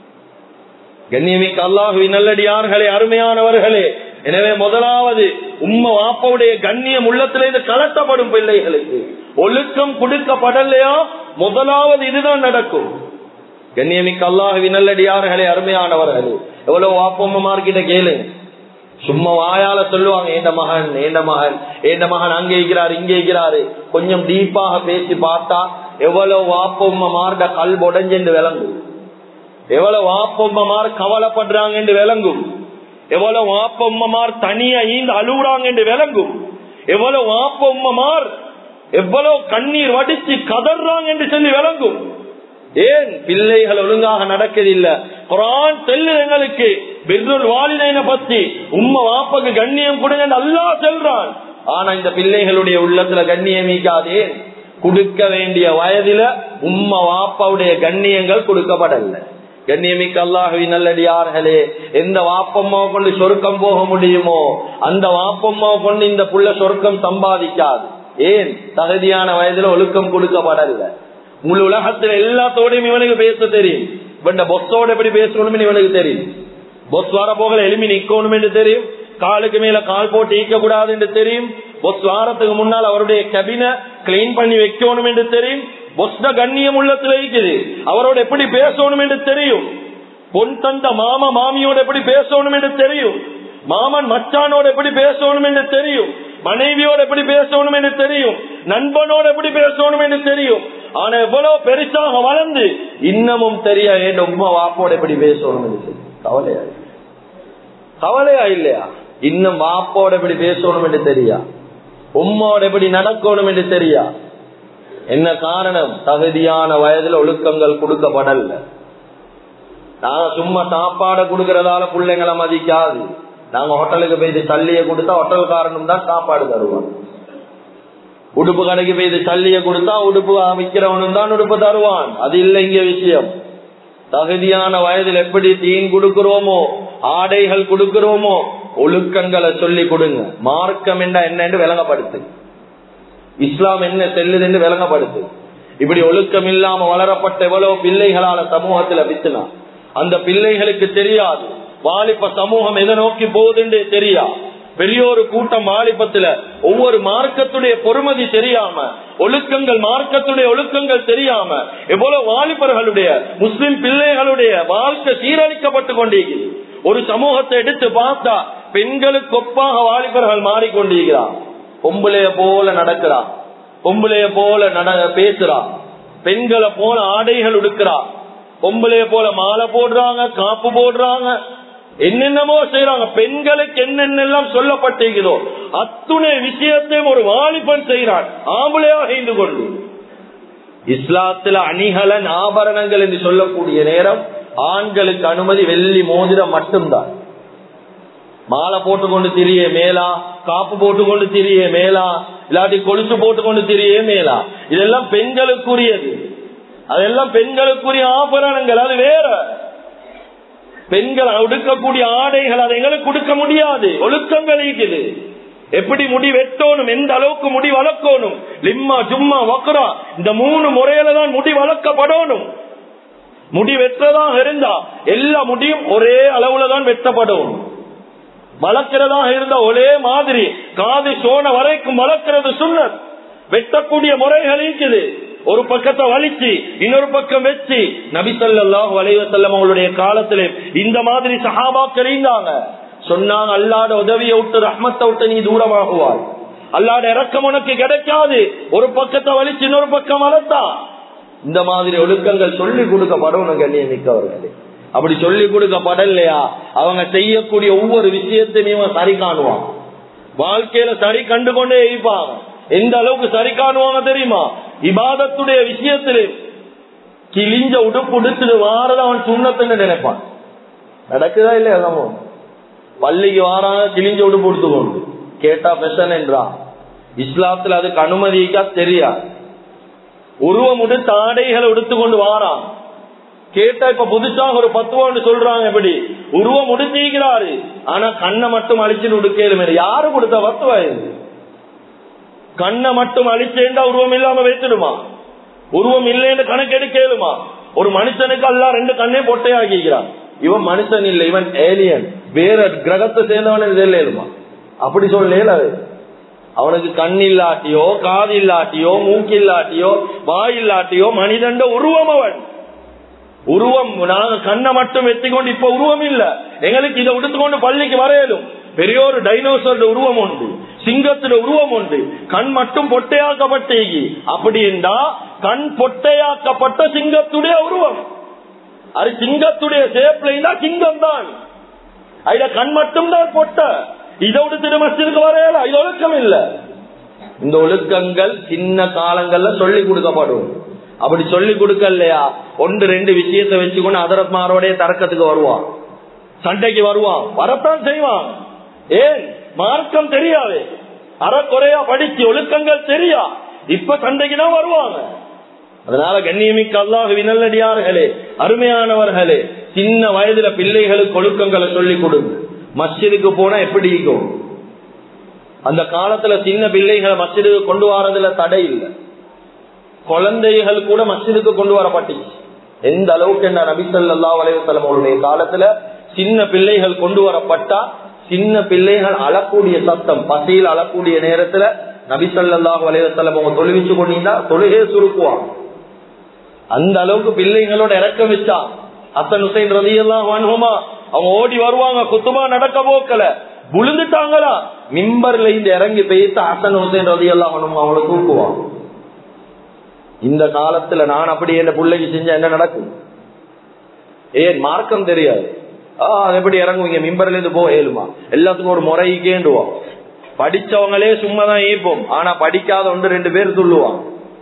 கண்ணியமிக்க அல்லாஹுவி நல்லடியார்களே அருமையானவர்களே எனவே முதலாவது உம்ம வாப்பாவுடைய கண்ணியம் உள்ளத்திலிருந்து கலட்டப்படும் பிள்ளைகளுக்கு ஒழுக்கம் கொடுக்கப்படலையா முதலாவது இதுதான் நடக்கும் கண்ணியமிக்க அல்லாஹுவி நல்லடியார்களே அருமையானவர்களே எவ்வளவு வாப்பம்மார்கிட்ட கேளுங்க சும்மா வாயால சொல்லுவாங்க ஏண்ட மகன் ஏண்ட மகன் ஏண்ட மகன் அங்கே இருக்கிறாரு இங்கே இருக்கிறாரு கொஞ்சம் டீப்பாக பேசி பார்த்தா எவ்வளவு வாப்பம்மார்ட கல் உடஞ்சென்று விளங்கும் எவ்வளவு வாப்பம்மார் கவலைப்படுறாங்க என்று விளங்கும் எவ்வளவு வாப்பம்மார் தனியா ஈந்து அழுகுறாங்க என்று விளங்கும் எவ்வளவு வாப்பம்மார் எவ்வளவு கண்ணீர் வடிச்சு கதறாங்க என்று சொல்லி விளங்கும் ஏன் பிள்ளைகள் ஒழுங்காக நடக்கதில்ல குரான் செல்லு எங்களுக்கு பிர்ருல் வாலிதைன பத்தி உம்ம வாப்பக்கு கண்ணியம் கொடுங்க அல்லா செல்றான் ஆனா இந்த பிள்ளைகளுடைய உள்ளத்துல கண்ணியமிக்காதே கொடுக்க வேண்டிய வயதில உம்ம வாப்பாவுடைய கண்ணியங்கள் கொடுக்கப்படல கண்ணியமிக்க அல்லாஹவி நல்லடியார்களே எந்த வாப்பம்மா கொண்டு சொருக்கம் போக முடியுமோ அந்த வாப்பம்மா கொண்டு இந்த புள்ள சொருக்கம் சம்பாதிக்காது ஏன் தகுதியான வயதுல ஒழுக்கம் கொடுக்கப்படல முழு உலகத்துல எல்லாத்தோடையும் இவனுக்கு பேச தெரியும் இவன் பொஸ்ஸோட எப்படி பேசணும்னு இவனுக்கு தெரியும் பொஸ் வர போகல எலுமி நிக்கணும் என்று தெரியும் காலுக்கு மேல கால் போட்டு ஈக்க கூடாது என்று தெரியும் பொஸ் வாரத்துக்கு முன்னால் அவருடைய கபின கிளீன் பண்ணி வைக்கணும் என்று தெரியும் பொஸ்ட கண்ணியம் உள்ளத்துல இருக்குது அவரோட எப்படி பேசணும் என்று தெரியும் பொன் தந்த மாமா மாமியோட எப்படி பேசணும் என்று தெரியும் மாமன் மச்சானோட எப்படி பேசணும் என்று தெரியும் மனைவியோட எப்படி பேசணும் என்று தெரியும் நண்பனோட எப்படி பேசணும் என்று தெரியும் ஆனா எவ்வளவு பெருசாக வளர்ந்து இன்னமும் தெரிய என் உமா வாப்போட எப்படி பேசணும் என்று தெரியும் கவலையா கவலையா இல்லையா இன்னும் வாப்போட எப்படி பேசணும் என்று தெரியா உம்மோட எப்படி நடக்கணும் என்று தெரியா என்ன காரணம் தகுதியான வயதுல ஒழுக்கங்கள் கொடுக்கப்படல நாங்க சும்மா சாப்பாடை கொடுக்கறதால பிள்ளைங்களை மதிக்காது நாங்க ஹோட்டலுக்கு போய் தள்ளிய கொடுத்தா ஹோட்டல் காரணம் தான் சாப்பாடு தருவான் உடுப்பு கடைக்கு போய் தள்ளிய கொடுத்தா உடுப்பு விற்கிறவனும் தான் உடுப்பு தருவான் அது இல்லை இங்க விஷயம் தகுதியான வயதில் எப்படி தீன் கொடுக்கிறோமோ ஆடைகள் கொடுக்கிறோமோ ஒழுக்கங்களை சொல்லி கொடுங்க மார்க்கம் என்ன என்னன்னு விளங்கப்படுத்து இஸ்லாம் என்ன செல்லுது என்று விளங்கப்படுத்து இப்படி ஒழுக்கம் இல்லாம வளரப்பட்ட எவ்வளவு பிள்ளைகளால சமூகத்துல பித்துனா அந்த பிள்ளைகளுக்கு தெரியாது வாலிப சமூகம் எதை நோக்கி போகுதுன்னு தெரியா பெரிய ஒரு கூட்டம் வாலிபத்துல ஒவ்வொரு மார்க்கத்துடைய பொறுமதி தெரியாம ஒழுக்கங்கள் மார்க்கத்துடைய ஒழுக்கங்கள் தெரியாம எவ்வளவு வாலிபர்களுடைய முஸ்லிம் பிள்ளைகளுடைய வாழ்க்கை சீரழிக்கப்பட்டு கொண்டிருக்கிறது ஒரு சமூகத்தை எடுத்து பார்த்தா பெண்களுக்கு ஒப்பாக வாலிபர்கள் மாறிக்கொண்டிருக்கிறார் பொம்பளைய போல நடக்கிறா பொம்பளைய போல நட பேசுறா பெண்களை போல ஆடைகள் உடுக்கிறா பொம்பளைய போல மாலை போடுறாங்க காப்பு போடுறாங்க என்னென்னமோ செய்யறாங்க பெண்களுக்கு என்னென்னலாம் சொல்லப்பட்டிருக்கிறதோ அத்துணை விஷயத்தையும் ஒரு வாலிபன் செய்யறான் ஆம்பளையாக இருந்து கொண்டு இஸ்லாத்துல அணிகலன் ஆபரணங்கள் என்று சொல்லக்கூடிய நேரம் ஆண்களுக்கு அனுமதி வெள்ளி மோதிரம் மட்டும்தான் மாலை போட்டுக்கொண்டு திரிய மேலா காப்பு போட்டுக்கொண்டு திரிய மேலா இல்லாட்டி கொலுசு போட்டுக்கொண்டு திரிய மேலா இதெல்லாம் பெண்களுக்குரியது அதெல்லாம் பெண்களுக்குரிய ஆபரணங்கள் அது வேற பெண்கள் உடுக்கக்கூடிய ஆடைகள் அதை எங்களுக்கு கொடுக்க முடியாது ஒழுக்கங்கள் இருக்குது எப்படி முடி வெட்டணும் எந்த அளவுக்கு முடி வளர்க்கணும் லிம்மா ஜும்மா வக்ரா இந்த மூணு முறையில தான் முடி வளர்க்கப்படணும் முடி வெற்றதாக இருந்தா எல்லா முடியும் ஒரே அளவுல தான் வெட்டப்படும் வளர்க்கிறதாக இருந்தா ஒரே மாதிரி காது சோன வரைக்கும் வளர்க்கிறது சுண்ணத் வெட்டக்கூடிய முறைகள் இருக்குது ஒரு பக்கத்தை வலிச்சு இன்னொரு பக்கம் வச்சு நபிசல்லாஹு வலைவசல்லம் அவங்களுடைய காலத்திலே இந்த மாதிரி சஹாபாக்கள் இருந்தாங்க சொன்னாங்க அல்லாட உதவியை விட்டு ரஹ்மத்தை விட்டு நீ தூரமாகுவாய் அல்லாட இறக்கம் உனக்கு கிடைக்காது ஒரு பக்கத்தை வலிச்சு இன்னொரு பக்கம் வளர்த்தா இந்த மாதிரி ஒழுக்கங்கள் சொல்லி கொடுக்கப்படணும் கண்ணியமிக்கவர்களே அப்படி சொல்லி கொடுக்கப்படலையா அவங்க செய்யக்கூடிய ஒவ்வொரு விஷயத்தையுமே இவன் சரி காணுவான் வாழ்க்கையில சரி கண்டு கொண்டே இருப்பாங்க எந்த அளவுக்கு சரி காணுவாங்க தெரியுமா இபாதத்துடைய விஷயத்திலே கிழிஞ்ச உடுப்பு உடுத்துட்டு வாரத அவன் சுண்ணத்துன்னு நினைப்பான் நடக்குதா இல்லையா சமம் பள்ளிக்கு வாராங்க கிழிஞ்ச உடுப்பு உடுத்துக்கொண்டு கேட்டா பெசன் என்றான் இஸ்லாத்துல அதுக்கு அனுமதிக்கா தெரியா உருவம் உடுத்த ஆடைகளை உடுத்துக்கொண்டு வாரான் கேட்டா இப்ப புதுசாக ஒரு பத்துவான்னு சொல்றாங்க எப்படி உருவம் உடுத்திக்கிறாரு ஆனா கண்ணை மட்டும் அழிச்சுட்டு உடுக்கலும் யாரு கொடுத்த பத்துவா இது கண்ணை மட்டும் அழிச்சேண்டா உருவம் இல்லாம வைத்துடுமா உருவம் இல்லைன்னு கணக்கெடுக்கலுமா ஒரு மனுஷனுக்கு எல்லாம் ரெண்டு கண்ணே பொட்டையாக்கிக்கிறான் இவன் மனுஷன் இல்லை இவன் ஏலியன் வேற கிரகத்தை சேர்ந்தவன் தெரியலுமா அப்படி சொல்லல அவனுக்கு கண் இல்லாட்டியோ காது இல்லாட்டியோ மூக்கு இல்லாட்டியோ வாய் இல்லாட்டியோ மனிதண்ட உருவம் அவன் உருவம் நாங்க கண்ணை மட்டும் வெத்திக்கொண்டு இப்ப உருவம் இல்ல எங்களுக்கு இதை உடுத்துக்கொண்டு பள்ளிக்கு வரையலும் பெரிய ஒரு டைனோசர் உருவம் உண்டு சிங்கத்துல உருவம் உண்டு கண் மட்டும் பொட்டையாக்கப்பட்ட அப்படி என்றா கண் பொட்டையாக்கப்பட்ட சிங்கத்துடைய உருவம் அது சிங்கத்துடைய சேப்ல இருந்தா சிங்கம் தான் அதுல கண் மட்டும் தான் பொட்ட இதோடு திருமணத்திற்கு வரையல இது ஒழுக்கம் இல்ல இந்த ஒழுக்கங்கள் சின்ன காலங்கள்ல சொல்லி கொடுக்கப்படும் அப்படி சொல்லி கொடுக்கலையா ஒன்று ரெண்டு விஷயத்தை வச்சுக்கொண்டு அதரத்மாரோடைய தரக்கத்துக்கு வருவான் சண்டைக்கு வருவான் வரத்தான் செய்வான் ஏன் மார்க்கம் தெரியாது அறக்குறையா படிச்சு ஒழுக்கங்கள் தெரியா இப்ப சண்டைக்கு தான் வருவாங்க அதனால கண்ணியமிக்க அல்லாஹ் வினல்லடியார்களே அருமையானவர்களே சின்ன வயதுல பிள்ளைகளுக்கு ஒழுக்கங்களை சொல்லி கொடுங்க மஸ்ஜிதுக்கு போனா எப்படி இருக்கும் அந்த காலத்துல சின்ன பிள்ளைகளை மஸ்ஜிதுக்கு கொண்டு வரதுல தடை இல்லை குழந்தைகள் கூட மஸ்ஜிதுக்கு கொண்டு வரப்பட்டுச்சு எந்த அளவுக்கு என்ன நபிசல்லா வலைவசலம் அவருடைய காலத்துல சின்ன பிள்ளைகள் கொண்டு வரப்பட்டா சின்ன பிள்ளைகள் அழக்கூடிய சத்தம் பசியில் அழக்கூடிய நேரத்துல நபிசல்லா வலைவசலம் அவங்க தொழுவிச்சு கொண்டீங்கன்னா தொழுகே சுருக்குவாங்க அந்த அளவுக்கு பிள்ளைங்களோட இறக்கம் வச்சா அசன் ஹுசைன் ரதி எல்லாம் வாங்குமா அவங்க ஓடி வருவாங்க குத்துமா நடக்க போக்கல விழுந்துட்டாங்களா மிம்பர்ல இருந்து இறங்கி பெய்த்து அசன் ஹுசைன் ரதி எல்லாம் அவங்களை தூக்குவாங்க இந்த காலத்துல நான் அப்படி என்ன பிள்ளைக்கு செஞ்சா என்ன நடக்கும் ஏன் மார்க்கம் தெரியாது ஆஹ் எப்படி இறங்குவீங்க மிம்பர்ல இருந்து போக ஏழுமா எல்லாத்துக்கும் ஒரு முறை கேண்டுவோம் படிச்சவங்களே சும்மா தான் ஈப்போம் ஆனா படிக்காத ஒன்று ரெண்டு பேர் சொல்லுவான்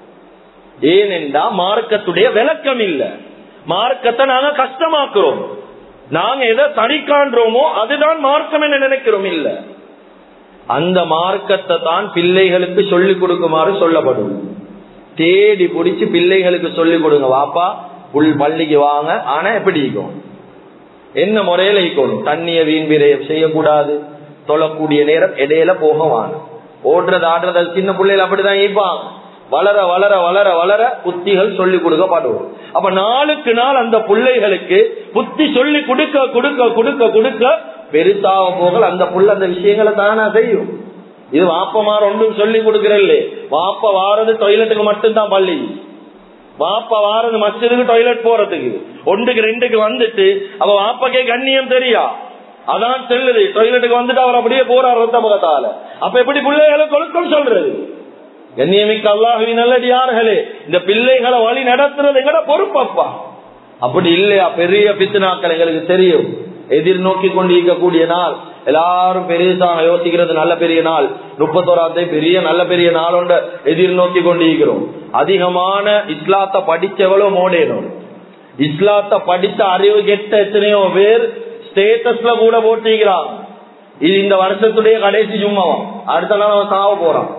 ஏனென்றா மார்க்கத்துடைய விளக்கம் இல்ல மார்க்கத்தை நாங்க கஷ்டமாக்குறோம் நாங்க எதை தனி காண்றோமோ அதுதான் மார்க்கம் என்ன நினைக்கிறோம் இல்ல அந்த மார்க்கத்தை தான் பிள்ளைகளுக்கு சொல்லிக் கொடுக்குமாறு சொல்லப்படும் தேடி பிடிச்சு பிள்ளைகளுக்கு சொல்லிக் கொடுங்க வாப்பா புல் பள்ளிக்கு வாங்க ஆனா எப்படி இருக்கும் என்ன முறையில இருக்கணும் தண்ணிய வீண் விரயம் செய்யக்கூடாது தொழக்கூடிய நேரம் இடையில போக வாணும் ஓடுறது ஆடுறது அது சின்ன பிள்ளைகள் அப்படிதான் ஈப்பாங்க வளர வளர வளர வளர புத்திகள் சொல்லி கொடுக்கப்படுவோம் அப்ப நாளுக்கு நாள் அந்த பிள்ளைகளுக்கு புத்தி சொல்லி கொடுக்க கொடுக்க கொடுக்க கொடுக்க பெருசாக போகல அந்த புள்ள அந்த விஷயங்களை தானா செய்யும் இது வாப்பமார் ஒன்றும் சொல்லி கொடுக்கறல்ல வாப்ப வாரது டொய்லெட்டுக்கு மட்டும்தான் பள்ளி வாப்ப வாரது மஸ்ஜிதுக்கு டாய்லெட் போறதுக்கு ஒன்றுக்கு ரெண்டுக்கு வந்துட்டு அவ வாப்பக்கே கண்ணியம் தெரியா அதான் செல்லுது டாய்லெட்டுக்கு வந்துட்டு அவர் அப்படியே போறார் ரத்த முகத்தால அப்ப எப்படி பிள்ளைகளுக்கு ஒழுக்கம் சொல்றது கண்ணியமிக்க அல்லாஹி நல்லடியார்களே இந்த பிள்ளைகளை வழி நடத்துறது எங்கட பொறுப்பப்பா அப்படி இல்லையா பெரிய பித்துனாக்கள் எங்களுக்கு தெரியும் எதிர்நோக்கி கொண்டிருக்கக்கூடிய நாள் எல்லாரும் பெரியதாக யோசிக்கிறது நல்ல பெரிய நாள் முப்பத்தோராத்தை பெரிய நல்ல பெரிய நாள் ஒன்ற எதிர்நோக்கி கொண்டிருக்கிறோம் அதிகமான இஸ்லாத்தை படிச்சவளோ மோடேனும் இஸ்லாத்தை படித்த அறிவு கெட்ட எத்தனையோ பேர் ஸ்டேட்டஸ்ல கூட போட்டிருக்கிறான் இது இந்த வருஷத்துடைய கடைசி ஜும்மாவாம் அடுத்த நாள் அவன் சாவ போறான்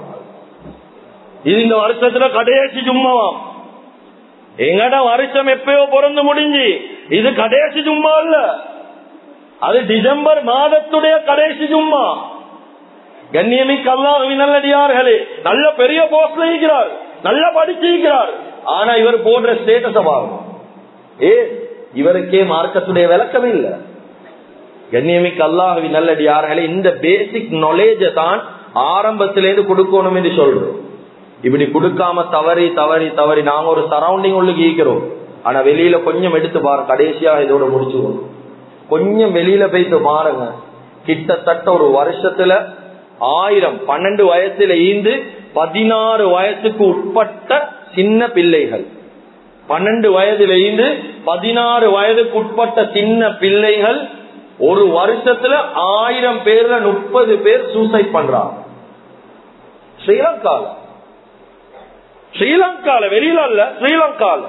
இது இந்த வருஷத்துல கடைசி ஜும்மாவாம் எங்கட வருஷம் எப்பயோ பிறந்து முடிஞ்சு இது கடைசி ஜும்மா இல்ல அது டிசம்பர் மாதத்துடைய கடைசி ஜும்மா கண்ணியமிக்க அல்லாஹுவின் நல்லடியார்களே நல்ல பெரிய போஸ்ட்ல இருக்கிறார் நல்ல படிச்சிருக்கிறார் ஆனா இவர் போடுற ஸ்டேட்டஸ் பாருங்க ஏ இவருக்கே மார்க்கத்துடைய விளக்கம் இல்ல கண்ணியமிக்க அல்லாஹுவின் நல்லடியார்களே இந்த பேசிக் நாலேஜ தான் ஆரம்பத்திலேருந்து கொடுக்கணும் என்று சொல்றோம் இப்படி கொடுக்காம தவறி தவறி தவறி நாங்க ஒரு சரௌண்டிங் உள்ளுக்கு ஈக்கிறோம் ஆனா வெளியில கொஞ்சம் எடுத்து பாருங்க கடைசியா இதோட முடிச்சுக்கணும் கொஞ்சம் வெளியில போயிட்டு பாருங்க கிட்டத்தட்ட ஒரு வருஷத்துல ஆயிரம் பன்னெண்டு வயசுல ஈந்து பதினாறு வயசுக்கு உட்பட்ட சின்ன பிள்ளைகள் பன்னெண்டு வயதுல இருந்து பதினாறு வயதுக்கு உட்பட்ட சின்ன பிள்ளைகள் ஒரு வருஷத்துல ஆயிரம் பேர்ல முப்பது பேர் சூசைட் பண்றாங்க ஸ்ரீலங்கால ஸ்ரீலங்கால வெளியில அல்ல ஸ்ரீலங்கால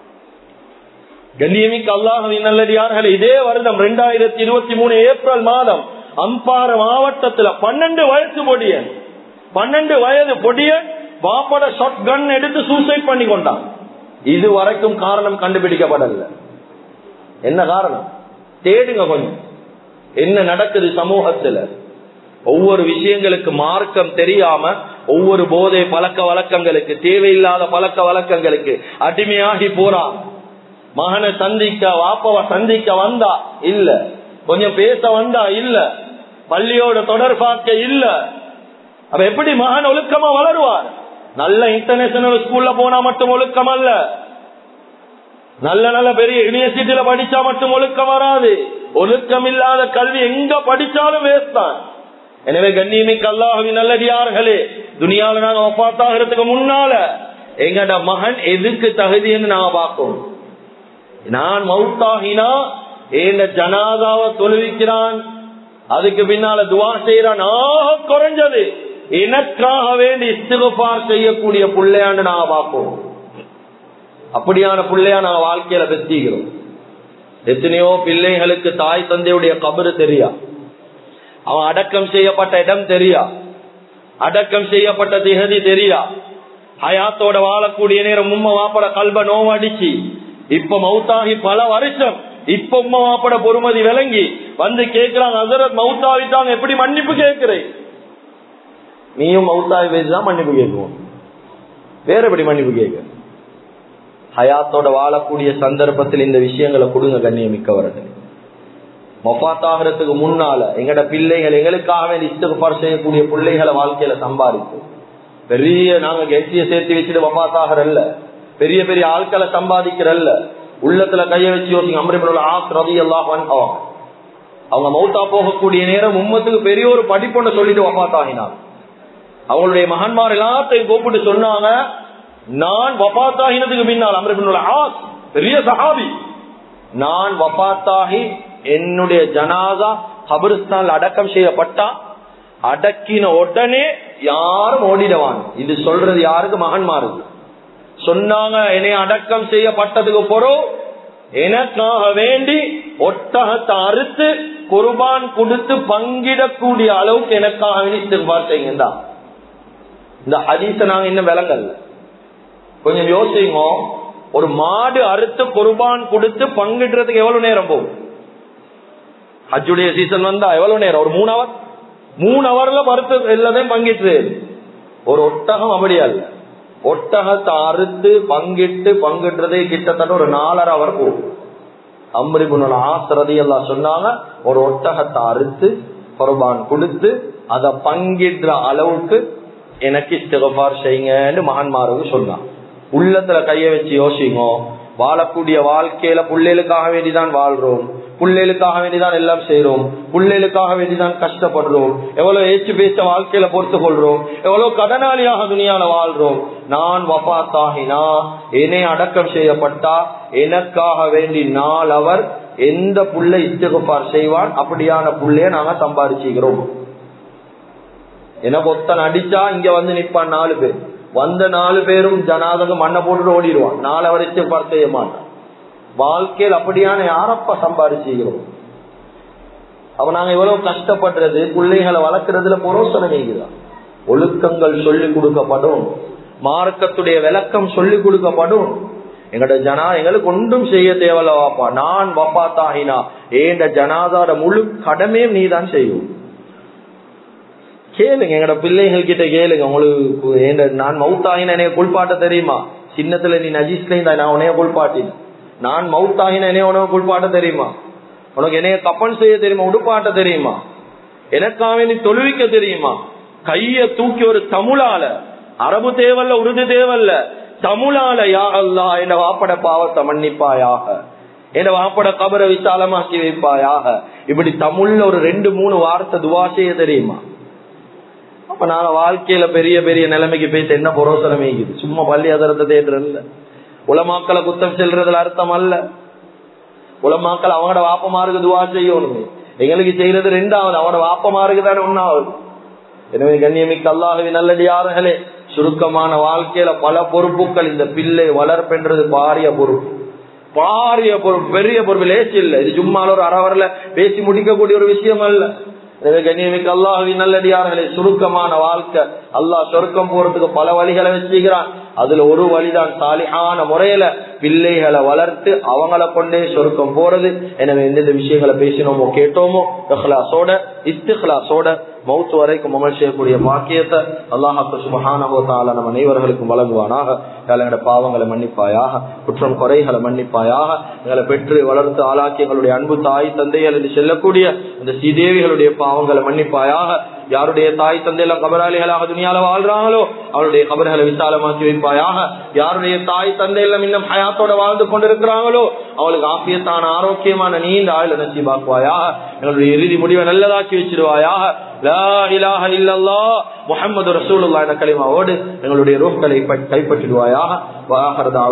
கண்ணியமிக்க அல்லாஹவின் நல்லடியார்கள் இதே வருடம் இரண்டாயிரத்தி இருபத்தி மூணு ஏப்ரல் மாதம் அம்பார மாவட்டத்துல பன்னெண்டு வயசு பொடியன் பன்னெண்டு வயது பொடியன் வாப்பட ஷாட் கன் எடுத்து சூசைட் பண்ணி கொண்டான் இது வரைக்கும் காரணம் கண்டுபிடிக்கப்படல என்ன காரணம் தேடுங்க கொஞ்சம் என்ன நடக்குது சமூகத்துல ஒவ்வொரு விஷயங்களுக்கு மார்க்கம் தெரியாம ஒவ்வொரு போதை பழக்க வழக்கங்களுக்கு தேவையில்லாத பழக்க வழக்கங்களுக்கு அடிமையாகி போறான் மகனை சந்திக்க வாப்பவ சந்திக்க வந்தா இல்ல கொஞ்சம் பேச வந்தா இல்ல பள்ளியோட தொடர் பார்க்க இல்ல அப்ப எப்படி மகன் ஒழுக்கமா வளருவார் நல்ல இன்டர்நேஷனல் ஸ்கூல்ல போனா மட்டும் ஒழுக்கம் அல்ல நல்ல நல்ல பெரிய யூனிவர்சிட்டியில படிச்சா மட்டும் ஒழுக்கம் வராது ஒழுக்கம் இல்லாத கல்வி எங்க படிச்சாலும் வேஸ்ட் தான் எனவே கண்ணியமிக்க அல்லாஹுவின் நல்லடியார்களே துனியால நாங்க ஒப்பாத்தாகிறதுக்கு முன்னால எங்கட மகன் எதுக்கு தகுதின்னு நாங்க பார்ப்போம் நான் மவுத்தாகினா ஏண்ட ஜனாதாவை தொழுவிக்கிறான் அதுக்கு பின்னால துவா செய்யறான் ஆக குறைஞ்சது எனக்காக வேண்டி இஸ்திகுபார் செய்யக்கூடிய பிள்ளையாண்டு நாங்க பார்ப்போம் அப்படியான பிள்ளையா நாங்க வாழ்க்கையில பெற்றிக்கிறோம் எத்தனையோ பிள்ளைகளுக்கு தாய் தந்தையுடைய கபரு தெரியா அவன் அடக்கம் செய்யப்பட்ட இடம் தெரியா அடக்கம் செய்யப்பட்ட திகதி தெரியா ஹயாத்தோட வாழக்கூடிய நேரம் உம்மா வாப்பட கல்ப நோவடிச்சு இப்ப மவுத்தாகி பல வருஷம் இப்ப உம்மா வாப்பட பொறுமதி விளங்கி வந்து கேட்கிறாங்க அசரத் மவுத்தாவிட்டாங்க எப்படி மன்னிப்பு கேட்கிறேன் நீயும் மவுத்தாவி பேசிதான் மன்னிப்பு கேட்குவோம் வேற எப்படி மன்னிப்பு கேட்க ஹயாத்தோட வாழக்கூடிய சந்தர்ப்பத்தில் இந்த விஷயங்களை கொடுங்க கண்ணியமிக்கவர்கள் மொஃபாத்தாகிறதுக்கு முன்னால எங்கட பிள்ளைகள் எங்களுக்காக வேண்டி இஸ்துகுபார் செய்யக்கூடிய பிள்ளைகளை வாழ்க்கையில சம்பாதிக்கும் பெரிய நாங்க கெட்டிய சேர்த்து வச்சுட்டு மொஃபாத்தாகிறல்ல பெரிய பெரிய ஆட்களை சம்பாதிக்கிறல்ல உள்ளத்துல கைய வச்சு யோசிங்க அமரிபுல ஆஸ் ரவி எல்லாம் அவங்க மௌத்தா போகக்கூடிய நேரம் உம்மத்துக்கு பெரிய ஒரு படிப்பொண்ணு சொல்லிட்டு வபாத்தாகினாங்க அவங்களுடைய மகன்மார் எல்லாத்தையும் கூப்பிட்டு சொன்னாங்க நான் வபாத்தாகினதுக்கு பின்னால் அமரிபுல ஆஸ் பெரிய சஹாபி நான் வபாத்தாகி என்னுடைய ஜனாதா கபரிஸ்தான் அடக்கம் செய்யப்பட்டா அடக்கின உடனே யாரும் ஓடிடுவாங்க இது சொல்றது யாருக்கு மகன்மாருக்கு சொன்னாங்க என்னை அடக்கம் செய்யப்பட்டதுக்கு பொறவு எனக்காக வேண்டி ஒட்டகத்தை அறுத்து குர்பான் கொடுத்து பங்கிடக்கூடிய அளவுக்கு எனக்காக வேண்டி திருபார் செய்யுங்கடா இந்த ஹதீஸ நாங்க இன்னும் விளங்கல்ல கொஞ்சம் யோசிங்க ஒரு மாடு அறுத்து குர்பான் கொடுத்து பங்கிடுறதுக்கு எவ்வளவு நேரம் போகும் ஹஜ்ஜுடைய சீசன் வந்தா எவ்வளவு நேரம் ஒரு மூணு அவர் மூணு அவர்ல மறுத்து எல்லாத்தையும் பங்கிட்டு ஒரு ஒட்டகம் அப்படி அல்ல ஒட்டகத்தை அறுத்து பங்கிட்டு பங்கிடுறதே கிட்டத்தட்ட ஒரு நாலரை அவர் போகும் அம்ரிபுனோட ஆசிரதி எல்லாம் சொன்னாங்க ஒரு ஒட்டகத்தை அறுத்து குர்பான் கொடுத்து அதை பங்கிடுற அளவுக்கு எனக்கு இஸ்திகபார் செய்யுங்கன்னு மகன்மாருக்கு சொன்னான் உள்ளத்துல கைய வச்சு யோசிங்கோ வாழக்கூடிய வாழ்க்கையில புள்ளைகளுக்காக வேண்டிதான் வாழ்றோம் புள்ளைகளுக்காக வேண்டிதான் எல்லாம் செய்யறோம் புள்ளைகளுக்காக வேண்டிதான் கஷ்டப்படுறோம் எவ்வளவு ஏச்சு பேச்ச வாழ்க்கையில பொறுத்து கொள்றோம் எவ்வளவு கடனாளியாக துணியால வாழ்றோம் நான் வபாத்தாகினா என்னை அடக்கம் செய்யப்பட்டா எனக்காக வேண்டி நாள் அவர் எந்த புள்ளை இஸ்திகபார் செய்வான் அப்படியான புள்ளைய நாங்க சம்பாதிச்சுக்கிறோம் எனக்கு ஒத்தன் அடிச்சா இங்க வந்து நிப்பான் நாலு பேர் வந்த நாலு பேரும் ஜனாதகம் மண்ணை போட்டு ஓடிடுவான் நாலு வரைச்சு பார்த்து செய்ய மாட்டான் வாழ்க்கையில் அப்படியான யாரப்பா சம்பாதிச்சுக்கிறோம் அப்ப நாங்க எவ்வளவு கஷ்டப்படுறது பிள்ளைகளை வளர்க்கறதுல புரோசனை ஒழுக்கங்கள் சொல்லிக் கொடுக்கப்படும் மார்க்கத்துடைய விளக்கம் சொல்லிக் கொடுக்கப்படும் எங்கட ஜனா எங்களுக்கு ஒன்றும் செய்ய தேவையில்ல வாப்பா நான் வப்பாத்தாகினா ஏண்ட ஜனாதார முழு கடமையும் நீ தான் செய்யும் கேளுங்க எங்கட பிள்ளைகள் கிட்ட கேளுங்க உங்களுக்கு ஏண்ட நான் மவுத்தாகின என்னைய குளிப்பாட்ட தெரியுமா சின்னத்துல நீ நஜீஸ்லையும் தான் நான் உனைய குளிப்பாட்டின நான் மவுத்தாகின என்னைய உனக்கு குளிப்பாட்ட தெரியுமா உனக்கு என்னைய கப்பன் செய்ய தெரியுமா உடுப்பாட்ட தெரியுமா எனக்காக நீ தொழுவிக்க தெரியுமா கைய தூக்கி ஒரு தமிழால அரபு தேவல்ல உருது தேவல்ல தமிழால யா அல்லா என் வாப்பட பாவத்தை மன்னிப்பாயாக என் வாப்பட கபரை விசாலமாக்கி வைப்பாயாக இப்படி தமிழ்ல ஒரு ரெண்டு மூணு வார்த்தை துவா செய்ய தெரியுமா அப்ப நாங்க வாழ்க்கையில பெரிய பெரிய நிலைமைக்கு போயிட்டு என்ன புரோசனமே இருக்குது சும்மா பள்ளி அதரத்தை தேடுறதில்ல உலமாக்களை குத்தம் செல்றதுல அர்த்தம் அல்ல உலமாக்கள் அவங்களோட வாப்பமாருக்கு துவா செய்யணுமே எங்களுக்கு செய்யறது ரெண்டாவது அவனோட வாப்பமாருக்கு தானே ஒன்னாவது எனவே கண்ணியமிக்க அல்லாஹவி நல்லடியார்களே சுருக்கமான வாழ்க்கையில பல பொறுப்புகள் இந்த பிள்ளை வளர்ப்பென்றது பாரிய பொறுப்பு பாரிய பொறுப்பு பெரிய பொறுப்பு லேசி இல்லை இது சும்மா ஒரு அறவரில் பேசி முடிக்கக்கூடிய ஒரு விஷயம் அல்ல எனவே கண்ணியமிக்க அல்லாஹவி நல்லடியார்களே சுருக்கமான வாழ்க்கை அல்லாஹ் சொருக்கம் போறதுக்கு பல வழிகளை வச்சுக்கிறான் அதுல ஒரு வழிதான் சாலியான முறையில பிள்ளைகளை வளர்த்து அவங்கள கொண்டே சொருக்கம் போறது எனவே எந்தெந்த விஷயங்களை பேசினோமோ கேட்டோமோ இஹ்லாசோட இஸ்திஹ்லாசோட மௌத்து வரைக்கும் அமல் செய்யக்கூடிய பாக்கியத்தை அல்லாஹாக்கு சுபஹானபோத்தால நம்ம அனைவர்களுக்கும் வழங்குவானாக எங்களோட பாவங்களை மன்னிப்பாயாக குற்றம் குறைகளை மன்னிப்பாயாக எங்களை பெற்று வளர்த்து ஆளாக்கி எங்களுடைய அன்பு தாய் தந்தைகள் என்று செல்லக்கூடிய இந்த ஸ்ரீதேவிகளுடைய பாவங்களை மன்னிப்பாயாக யாருடைய தாய் தந்தையெல்லாம் கபராளிகளாக துணியால வாழ்றாங்களோ அவருடைய கபர்களை விசாலமாக்கி வைப்பாயாக யாருடைய தாய் தந்தையெல்லாம் இன்னும் ஹயாத்தோட வாழ்ந்து கொண்டிருக்கிறாங்களோ அவளுக்கு ஆபியத்தான ஆரோக்கியமான நீண்ட ஆயுள் நச்சிபாக்குவாயாக எங்களுடைய இறுதி முடிவை நல்லதாக்கி வச்சிருவாயாக முகமது ரசூலுல்லா என களிமாவோடு எங்களுடைய ரூஹ்களை கைப்பற்றிடுவாயாக